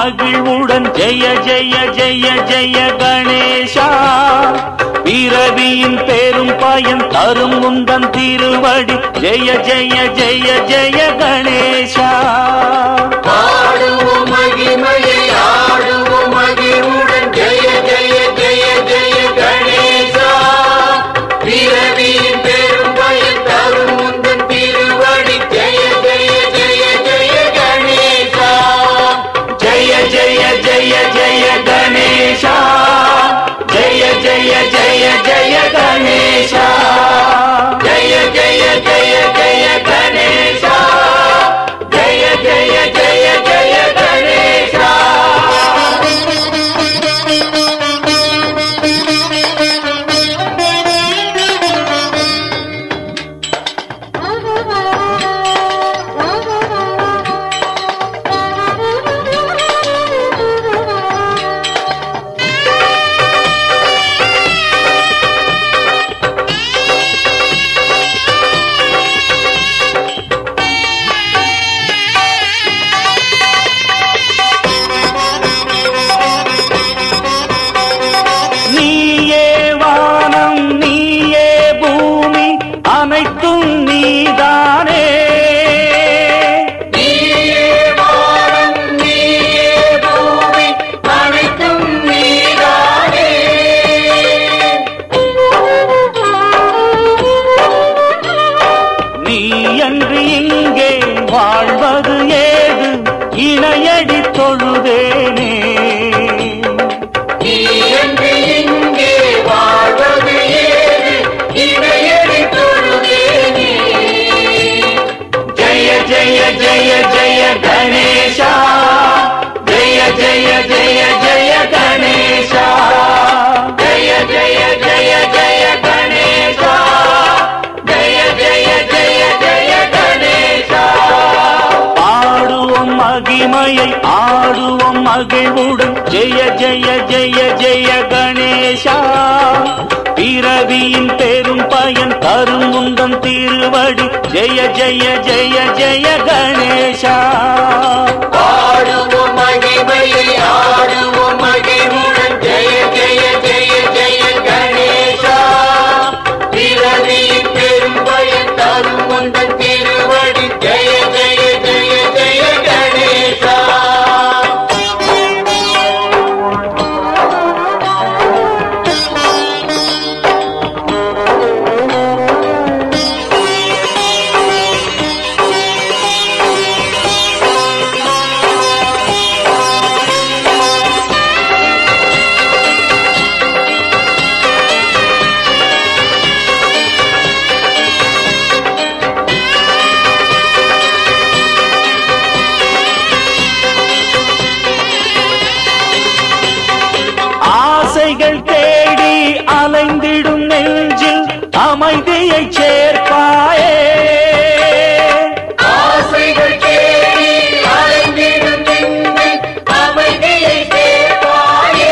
மகிழ்வுடன் ஜெய ஜெய ஜெய ஜெய கணேஷா பிறவியின் பெரும் பயன் தரும் முந்தன் திருவடி ஜெய ஜெய ஜெய ஜெய கணேஷா பாடுவோம் மகிமையை ஆடுவோம் மகிழ்வுடன் ஜெய ஜெய ஜெய ஜெய கணேசா பிறவியின் பெரும் பயன் தரும் முந்தன் திருவடி ஜெய ஜெய ஜெய ஜெய கணேசா ஜெய ஜெய ஜெய ஜெய கணேஷா ஜெய ஜெய ஜெய ஜெய கணேஷா ஜெய ஜெய ஜெய ஜெய கணேஷா ஜெய ஜெய ஜெய ஜெய கணேஷா நீயே வானம் நீயே பூமி அனைத்தும் நீதானே நீயே வானம் நீயே பூமி அனைத்தும் நீதானே நீ அன்று இங்கே வாழ்வது ஏது இணையடி தொழுதேனே நீ என்று இங்கே வாழ்வது ஏது இணையடி தொழுதேனே ஜெய ஜெய ஜெய ஜெய கணேஷா ஜெய ஜெய ஜெய ஜெய கணேஷா ஜெய ஜெய ஜெய ஜெய கணேஷா ஜெய ஜெய ஜெய ஜெய கணேஷா பாடுவோம் மகிமையை ஆடுவோம் மகிழ்வுடன் ஜெய ஜெய ஜெய ஜெய கணேஷா பிறவியின் பெரும் பயன் தரும் முந்தன் திருவடி ஜெய ஜெய ஜெய ஜெய கணேஷா பாடுவோம் மகிமையை ஆடுவோம் மகிழ்வுடன் ஜெய ஜெய ஜெய ஜெய கணேசா பிறவியின் பெரும் பயன் தரும் உந்தன் திருவடி ஜெய ஜெய ஜெய ஜெய கணேசா ஆசைகள் தேடி அலைந்திடும் நெஞ்சில் அமைதியை சேர்ப்பாயே ஆசைகள் தேடி அலைந்திடும் நெஞ்சில் அமைதியை சேர்ப்பாயே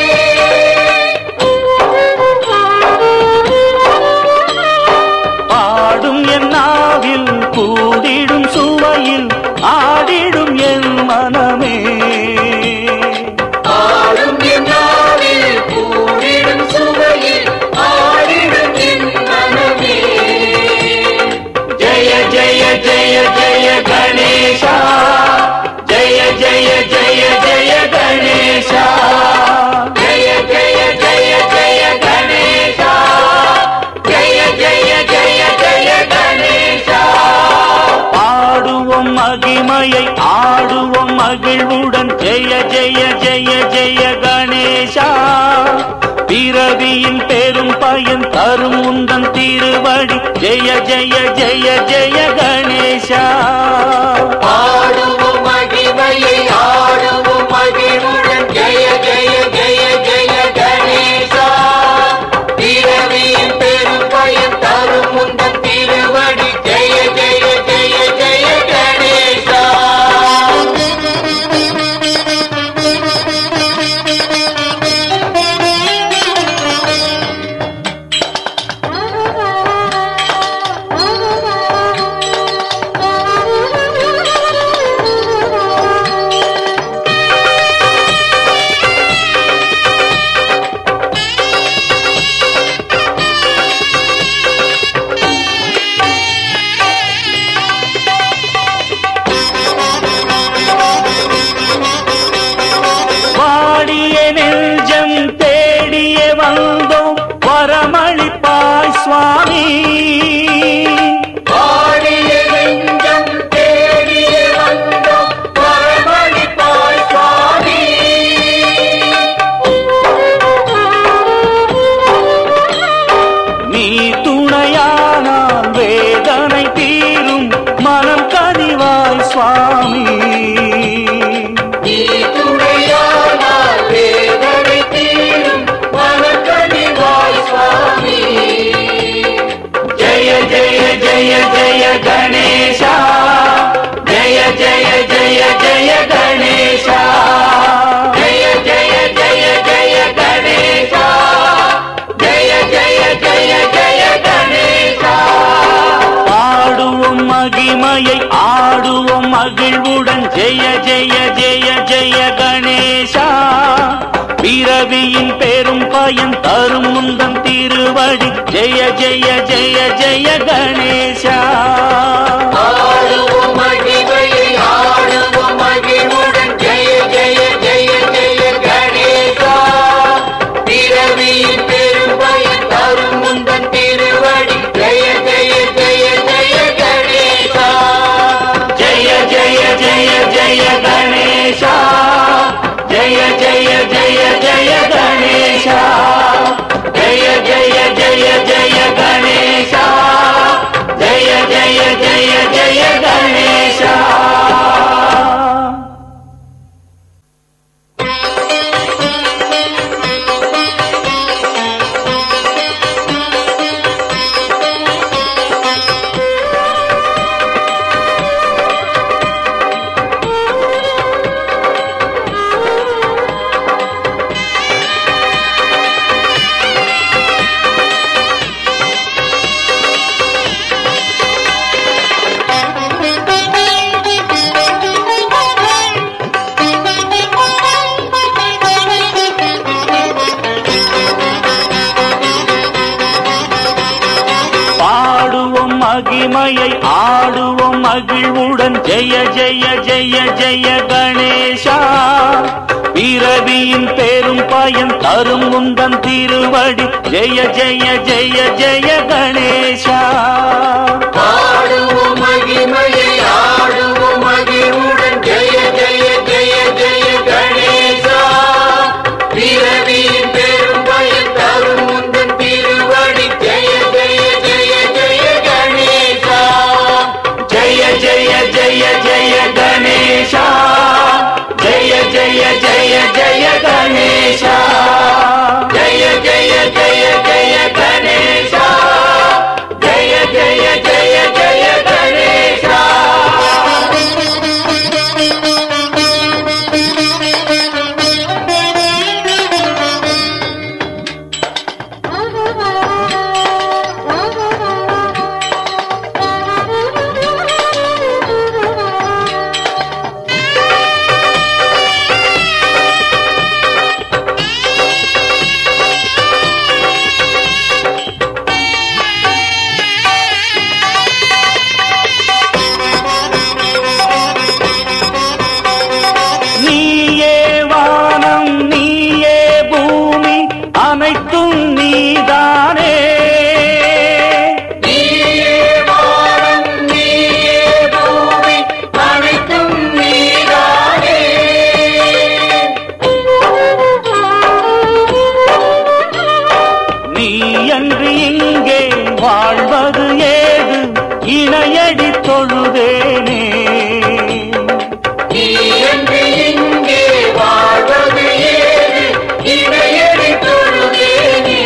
பாடும் என் நாவில் கூடிடும் சுவையில் ஆடிடும் என் மனமே ஆடும் என்னாவில் கூடிடும் சுவையில் ஆடிடும் என் மனமே ஜெய ஜெய ஜெய ஜெய கணேஷா ஜெய ஜெய ஜெய ஜெய கணேஷா ஜெய ஜெய ஜெய ஜெய கணேஷா ஜெய ஜெய ஜெய ஜெய கணேஷா பாடுவோம் மகிமையை ஆடுவோம் மகிழ்வுடன் ஜெய ஜெய ஜெய ஜெய கணேஷா பிறவியின் பெரும் பயன் தரும் உந்தன் திருவடி ஜெய ஜெய ஜெய ஜெய கணேஷா ஆடுவோம் மகிமையை ஆடுவோம் மகிழ்வுடன் ஜெய ஜெய ஜெய ஜெய கணேசா பிறவியின் பெரும் பயன் தரும் உந்தன் திருவடி ஜெய ஜெய ஜெய ஜெய கணேசா Thank you. சுவாமி பாடிய நெஞ்சம் தேடிய வந்தோம் வரமளிப்பாய் சுவாமி நீ துணையானால் வேதனை தீரும் மனம் கனிவாய் சுவாமி நீ துணையானால் வேதனை தீரும் மனக்கனிவாய் சுவாமி ஜெய ஜெய ஜெய ஜெய கணேசா ஜெய ஜெய ஜெய ஜெய கணேசா ஜெய ஜெய ஜெய ஜெய கணேசா ஜெய ஜெய ஜெய ஜெய கணேசா ஆடுவோம் மகிமையை ஆடுவோம் மகிழ்வுடன் ஜெய ஜெய ஜெய ஜெய கணேசா பிறவியின் பெரும் பயன் தரும் முந்தம் திருவடி ஜெய ஜெய ஜெய ஜெய கணேசா ஆடுவோம் மகிமையை ஆடுவோம் மகிழ்வுடன் ஜெய ஜெய ஜெய ஜெய கணேசா பிறவியின் பெரும்பயன் தரும் முந்தன் திருவடி ஜெய ஜெய ஜெய ஜெய கணேசா ஜெய ஜெய ஜெய ஜெய கணேசா ஜெய ஜெய ஜெய ஜெய கணேசா ஜெய ஜெய ஜெய ஜெய கணேசா ஜெய ஜெய ஜெய ஜெய கணேசா பாடுவோம் மகிமையை ஆடுவோம் மகிழ்வுடன் ஜெய ஜெய ஜெய ஜெய கணேசா பிறவியின் பெரும் பயன் தரும் முந்தன் திருவடி ஜெய ஜெய ஜெய ஜெய கணேசா ஆடுவோம் மகிமையை ஆடுவோம் மகிழ்வுடன் ஜெய ஜெய ஜெய ஜெய கணேசா பிறவியின் பெரும்பயன் தரும் முந்தன் திருவடி ஜெய ஜெய ஜெய ஜெய கணேசா ஜெய ஜெய ஜெய ஜெய கணேசா ஜெய ஜெய ஜெய ஜெய கணேசா ஜெய ஜெய ஜெய ஜெய கணேசா ஜெய ஜெய ஜெய ஜெய கணேசா நீயே வானம் நீயே பூமி அனைத்தும் நீதானே நீயே வானம் நீயே பூமி அனைத்தும் நீதானே நீ அன்று இங்கே வாழ்வது ஏது இணையடி தொழுதேனே நீ என்று இங்கே வாழ்வது ஏது இணையடி தொழுதேனே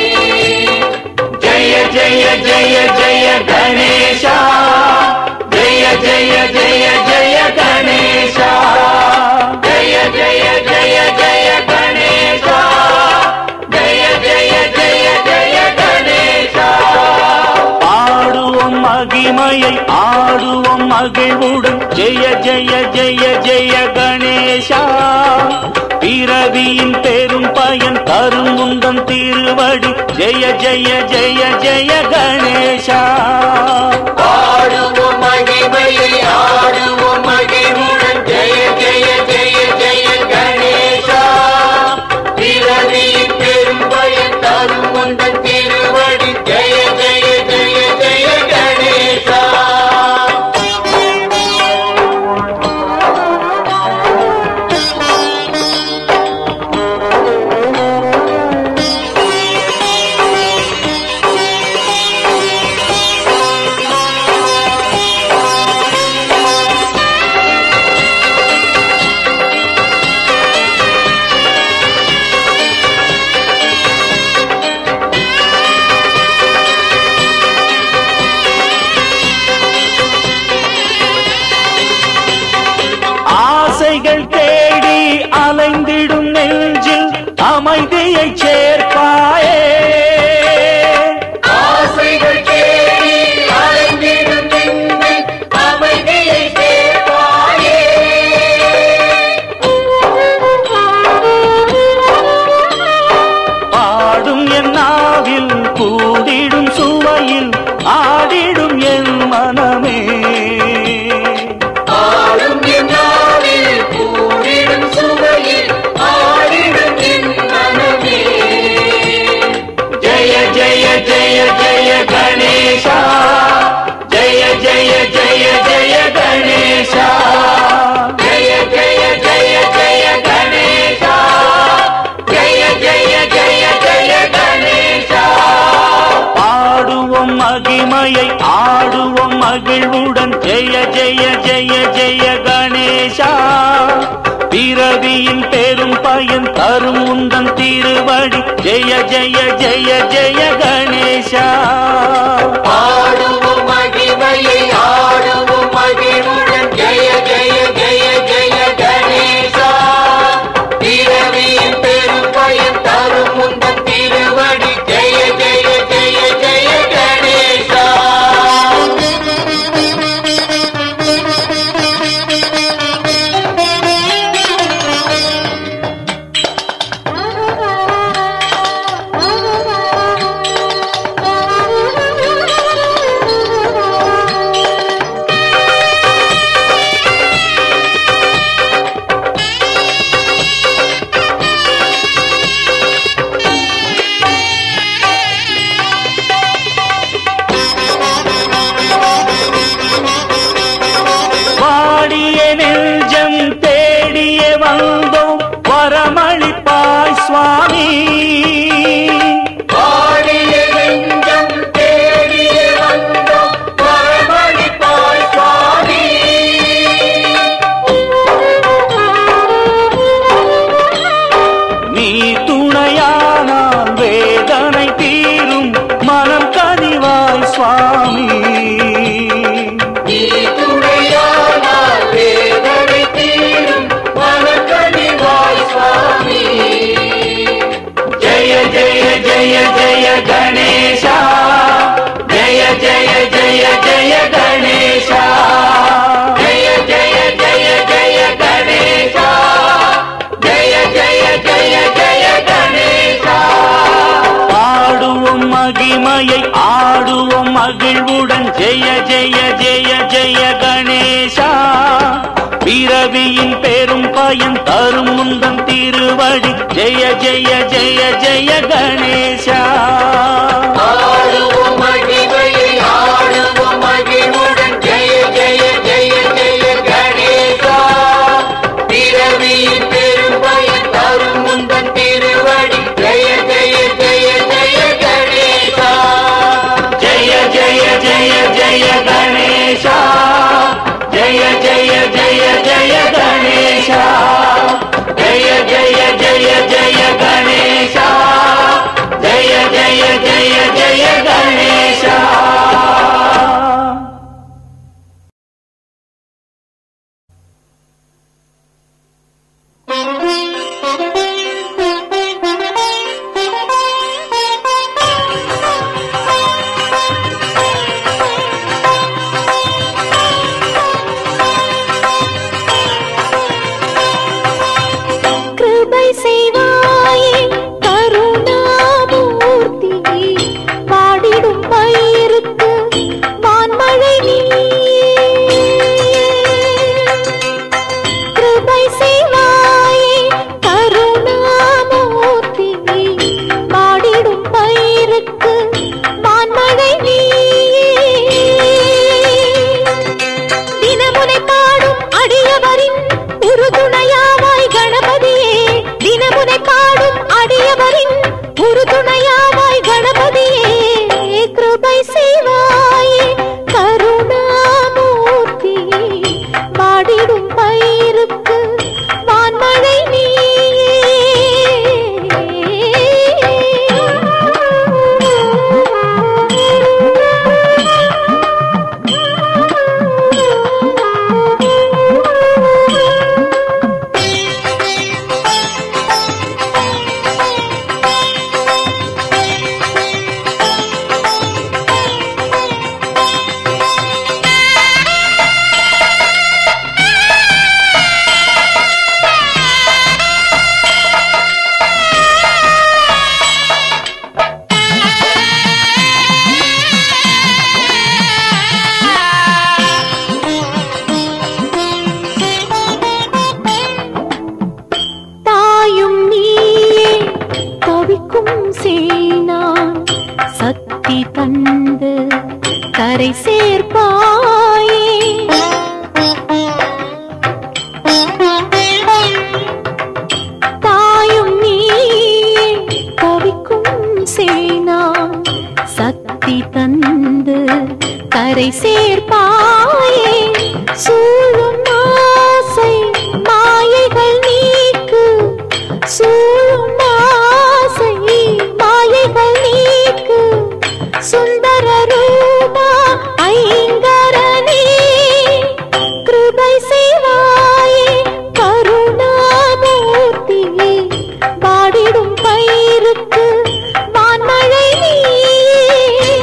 ஜெய ஜெய ஜெய ஜெய கணேசா ஜெய ஜெய ஜெய ஜெய கணேசா ஜெய ஜெய ஜெய ஜெய கணேசா ஜெய ஜெய ஜெய ஜெய கணேசா ஆடுவோம் மகிமையை ஆடுவோம் மகிழ்வுடன் ஜெய ஜெய ஜெய ஜெய கணேசா பிறவியின் பெரும் பயன் தரும் முந்தம் திருவடி ஜெய ஜெய ஜெய ஜெய கணேசா ஆடுவோம் மகிமையை ஆடுவோம் மகிழ்வுடன் ஜெய ஜெய ஜெய ஜெய கணேசா பிறவியின் பெரும்பயன் தரும் முந்தன் திருவடி ஜெய ஆசைகள் தேடி அலைந்திடும் நெஞ்சில் அமைதியை சேர்ப்பாயே ஆசைகள் தேடி அலைந்திடும் நெஞ்சில் அமைதியை சேர்ப்பாயே. பாடும் என் நாவில் கூடிடும் சுவையில் ஆடிடும் என் மனமே ஆடும் என் நாவில் கூடிடும் சுவையில் ஆடிடும் என் மனமே. ஜெய ஜெய ஜெய ஜெய கணேசா ஜெய ஜெய ஜெய ஜெய கணேசா ஜெய ஜெய ஜெய ஜெய கணேசா ஜெய ஜெய ஜெய ஜெய கணேசா பாடுவோம் மகிமையை ஆடுவோம் மகிழ்வுடன் ஜெய ஜெய ஜெய ஜெய கணேசா பிறவியின் பெரும் பயன் தரும் உந்தன் திருவடி ஜெய ஜெய ஜெய ஜெய கணேசா ஆடுவோம் மகிமையை ஆடுவோம் மகிழ்வுடன் ஜெய ஜெய ஜெய ஜெய கணேசா பிறவியின் பெரும் பயன் தரும் உந்தன் திருவடி ஜெய ஜெய ஜெய ஜெய கணேசா வாடிய நெஞ்சம் தேடிய வந்தோம் வரமளிப்பாய் சுவாமி பாடிய நெஞ்சம் தேடிய வந்தோம் வரமளிப்பாய் சுவாமி நீ துணையானால் வேதனை தீரும் மனம் கனிவாய் சுவாமி நீ துணையானால் வேதனை தீரும் மனக்கனிவாய் சுவாமி ஜெய ஜெய ஜெய ஜெய கணேசா ஜெய ஜெய ஜெய ஜெய கணேசா ஜெய ஜெய ஜெய ஜெய கணேசா ஜெய ஜெய ஜெய ஜெய கணேசா பாடுவோம் மகிமையை ஆடுவோம் மகிழ்வுடன் ஜெய ஜெய ஜெய ஜெய கணேசா பிறவியின் பெரும் பயன் தரும் முந்தன் திருவடி ஜெய ஜெய ஜெய ஜெய கணேசா ஆடுவோம் மகிமையை ஆடுவோம் மகிழ்வுடன் ஜெய ஜெய ஜெய ஜெய கணேசா பிறவியின் பெரும்பயன் தரும் முந்தன் திருவடி ஜெய ஜெய ஜெய ஜெய கணேசா ஜெய ஜெய ஜெய ஜெய கணேசா ஜெய ஜெய ஜெய ஜெய கணேசா ஜெய ஜெய ஜெய ஜெய கணேசா ஜெய நான் சக்தி தந்து கரை சேர்ப்பாயே தாயும் நீயே கவிக்கும் சேனா சக்தி தந்து கரை சேர்ப்பாயே சூழும் ஆசை மாயைகள் நீக்கு சூழும் ஆசை மாயைகள் நீக்கு சுந்தர ரூபா ஐங்கரனே கிருபை செய்வாயே கருணாமூர்த்தியே பாடிடும் பயிருக்கு வான்மழை நீயே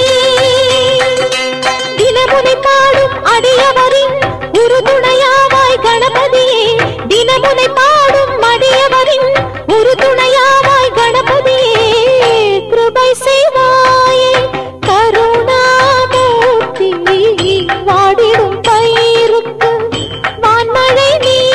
தினமுனை பாடும் அடியவரின் உறுதுணையாவாய் கணபதியே தினமுனை பாடும் அடியவரின் உறுதுணையாவாய் கணபதியே கிருபை செய்வாயே கருணாமூர்த்தி வாடிடும் பயிருக்கு வான்மழை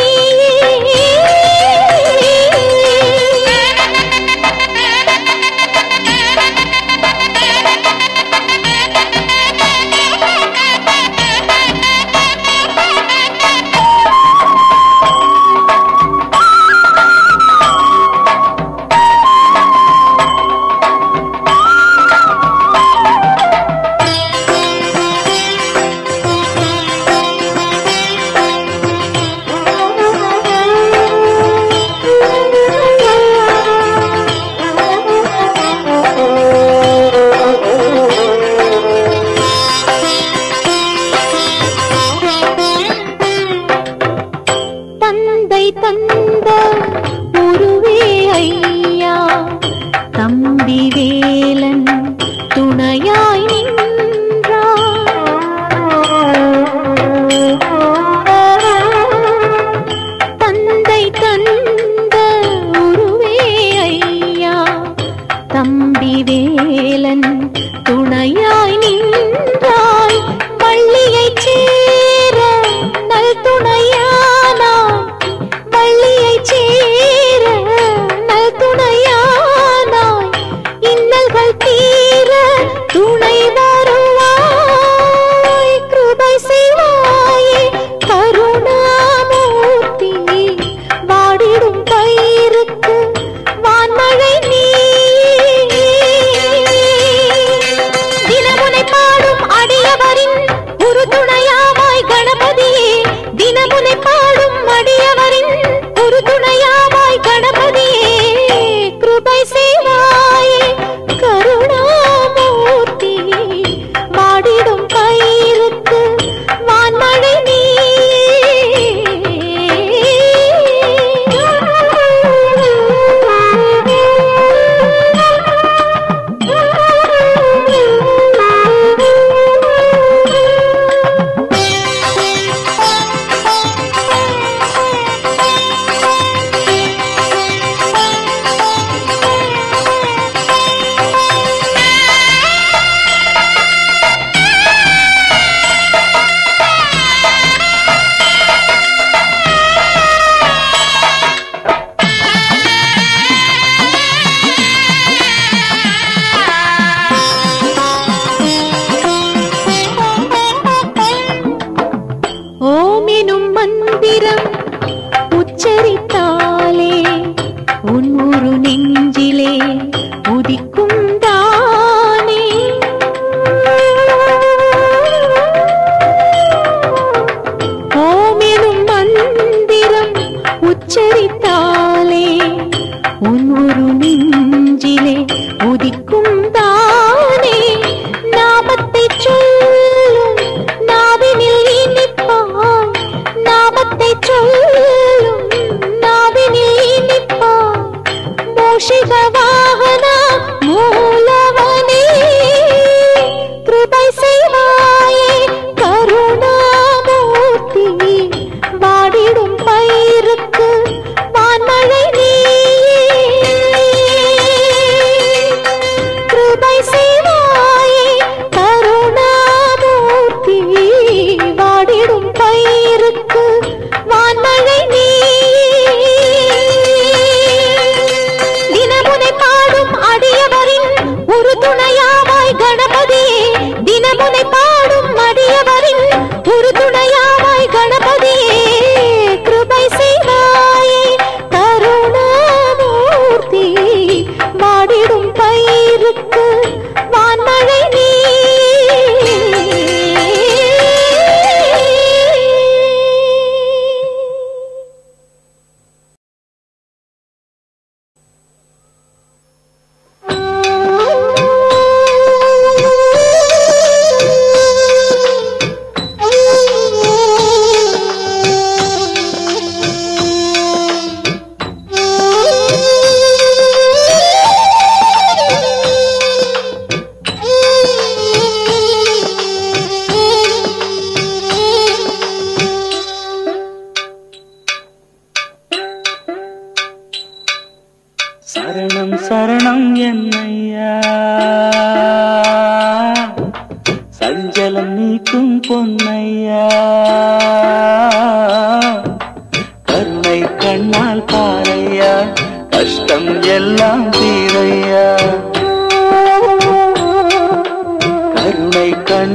தந்தை தந்த உருவே ஐயா தம்பி வேலன் துணையாய் நின்றார் தந்தை தந்த உருவே ஐயா தம்பி வேலன் துணையாய் நின்றாய் பள்ளியைச் சேர நல் துணையானாய் பள்ளியைச் சேர நல் துணையானாய் இன்னல்கள் தீர துணை வருவாய் கிருபை செய்வாயே கருணாமூர்த்தி வாடிடும் பயிருக்கு வான்மழை நீ தினமுனை பாடும்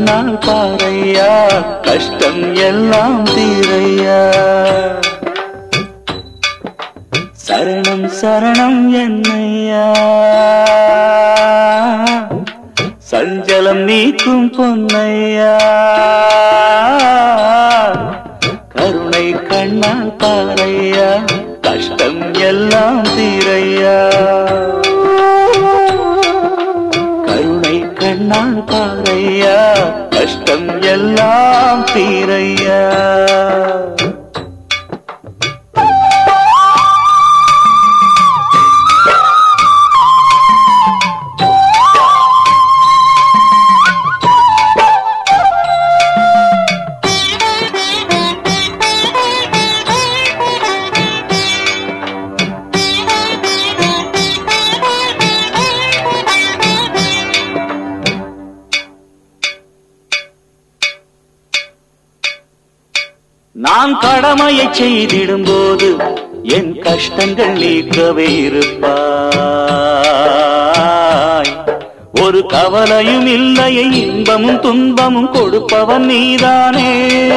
கண்ணால் பாரையா கஷ்டம் எல்லாம் தீரையா சரணம் சரணம் என்னையா சஞ்சலம் நீக்கும் பொன்னையா கருணை கண்ணால் பாரையா கஷ்டம் எல்லாம் தீரையா கருணை கண்ணால் பாரையா கஷ்டம் எல்லாம் தீரையா நான் கடமையை செய்திடும் போது என் கஷ்டங்கள் நீக்கவே இருப்பாய் ஒரு கவலையும் இல்லையே இன்பமும் துன்பமும் கொடுப்பவன் நீதானே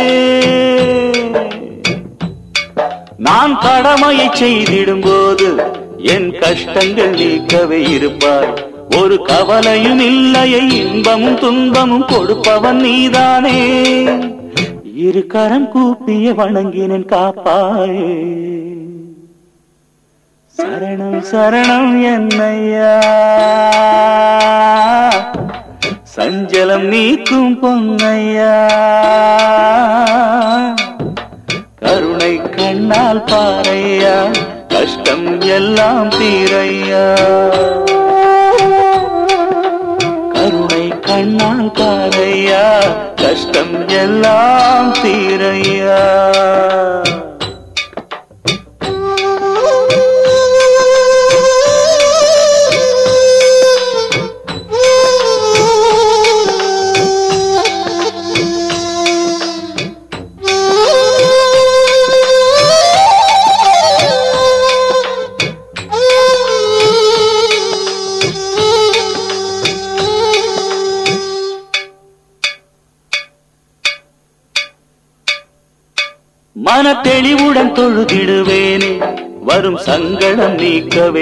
நான் கடமையை செய்திடும் போது என் கஷ்டங்கள் நீக்கவே இருப்பாய் ஒரு கவலையும் இல்லையே இன்பமும் துன்பமும் கொடுப்பவன் நீதானே இரு கரம் கூப்பிய வணங்கினேன் காப்பாயே சரணம் சரணம் என்னையா சஞ்சலம் நீக்கும் பொன்னையா கருணை கண்ணால் பாரையா கஷ்டம் எல்லாம் தீரையா கருணை கண்ணால் பாரையா கஷ்டம் எல்லாம் தீரையா மன தெளிவுடன் தொழுதிடுவேனே வரும் சங்கடம் நீக்கவே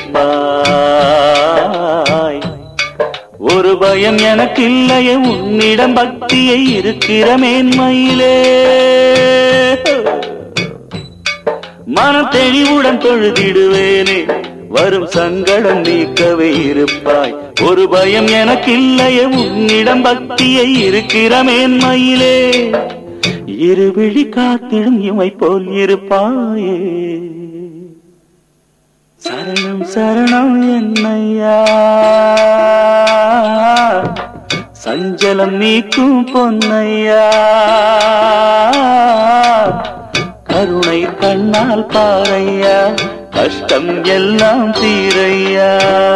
இருப்பாய் ஒரு பயம் எனக்கு இல்லையே உன்னிடம் பக்தியை இருக்கிற மேன்மையிலே மன தெளிவுடன் தொழுதிடுவேனே வரும் சங்கடம் நீக்கவே இருப்பாய் ஒரு பயம் எனக்கு இல்லையே உன்னிடம் பக்தியை இருக்கிற மேன்மையிலே இருவிழி காத்திடும் இமை போல் இருப்பாயே சரணம் சரணம் என்னையா சஞ்சலம் நீக்கும் பொன்னையா கருணை கண்ணால் பாரையா கஷ்டம் எல்லாம் தீரையா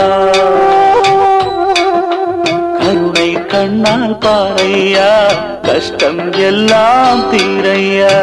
கருணை கண்ணால் பாரையா கஷ்டம் எல்லாம் தீரையா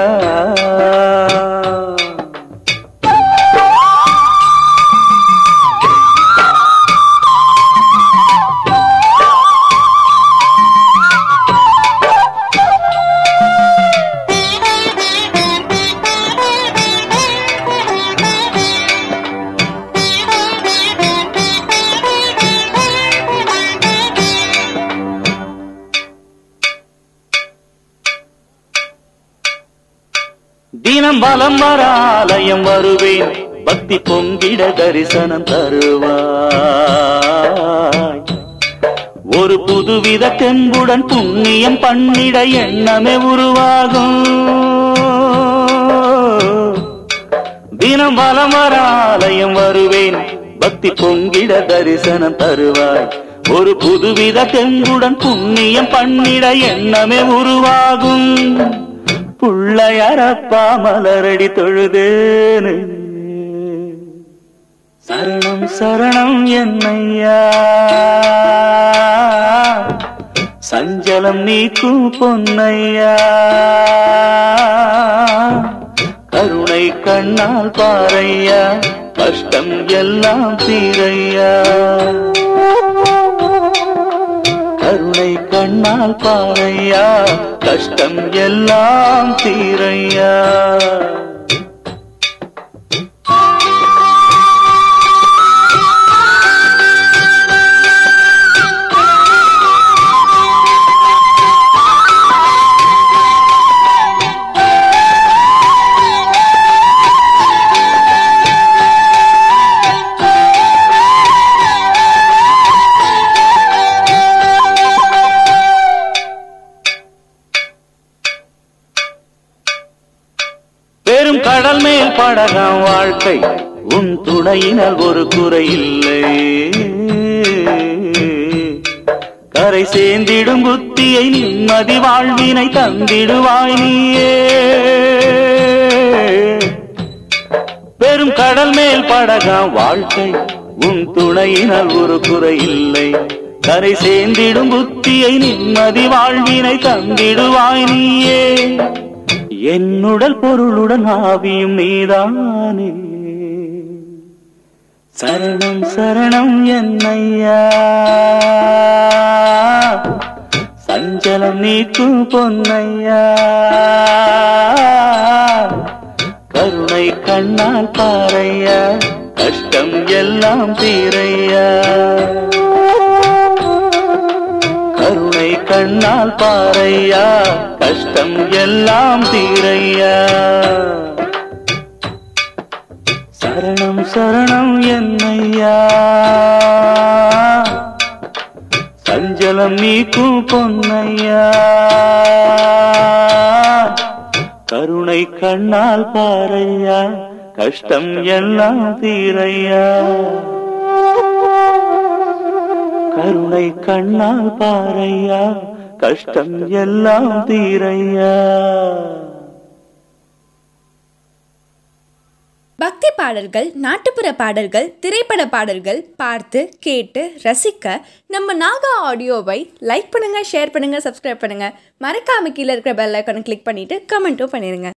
தினம் வலம் வர ஆலயம் வருவேன் பக்தி பொங்கிட தரிசனம் தருவாய் ஒரு புதுவித தெம்புடன் புண்ணியம் பண்ணிட எண்ணமே உருவாகும் தினம் வலம் வர ஆலயம் வருவேன் பக்தி பொங்கிட தரிசனம் தருவாய் ஒரு புதுவித தெம்புடன் புண்ணியம் பண்ணிட எண்ணமே உருவாகும் புள்ளையரப்பா மலரடி தொழுதேனு சரணம் சரணம் என்னையா சஞ்சலம் நீக்கும் பொன்னையா கருணை கண்ணால் பாரையா கஷ்டம் எல்லாம் தீரையா கருணை கண்ணால் பாறையா கஷ்டம் எல்லாம் தீரையா பெரும் கடல் மேல் படகம் வாழ்க்கை உன் துணையினால் ஒரு குறை இல்லை கரை சேர்ந்திடும் புத்தியை நிம்மதி வாழ்வினை தந்திடுவாய் நீயே பெரும் கடல் மேல் படகம் வாழ்க்கை உன் துணையினால் ஒரு குறை இல்லை கரை சேர்ந்திடும் புத்தியை நிம்மதி வாழ்வினை தந்திடுவாய் நீயே என்னுடல் பொருளுடன் ஆவியும் நீதானே சரணம் சரணம் என்னையா சஞ்சலம் நீக்கும் பொன்னையா கருணை கண்ணால் பாறையா கஷ்டம் எல்லாம் தீரையா கருணை கண்ணால் பாறையா கஷ்டம் எல்லாம் தீரையா சரணம் சரணம் என்னையா சஞ்சலம் நீக்கும் பொன்னையா கருணை கண்ணால் பாறையா கஷ்டம் எல்லாம் தீரையா கருணை கண்ணால் பாறையா கஷ்டம் எல்லாம் தீரையா பக்தி பாடல்கள் நாட்டுப்புற பாடல்கள் திரைப்பட பாடல்கள் பார்த்து கேட்டு ரசிக்க நம்ம நாகா ஆடியோவை லைக் பண்ணுங்க ஷேர் பண்ணுங்க சப்ஸ்கிரைப் பண்ணுங்க மறக்காம கீழே இருக்கிற பெல் ஐக்கானை கிளிக் பண்ணிட்டு கமெண்ட்டும் பண்ணிருங்க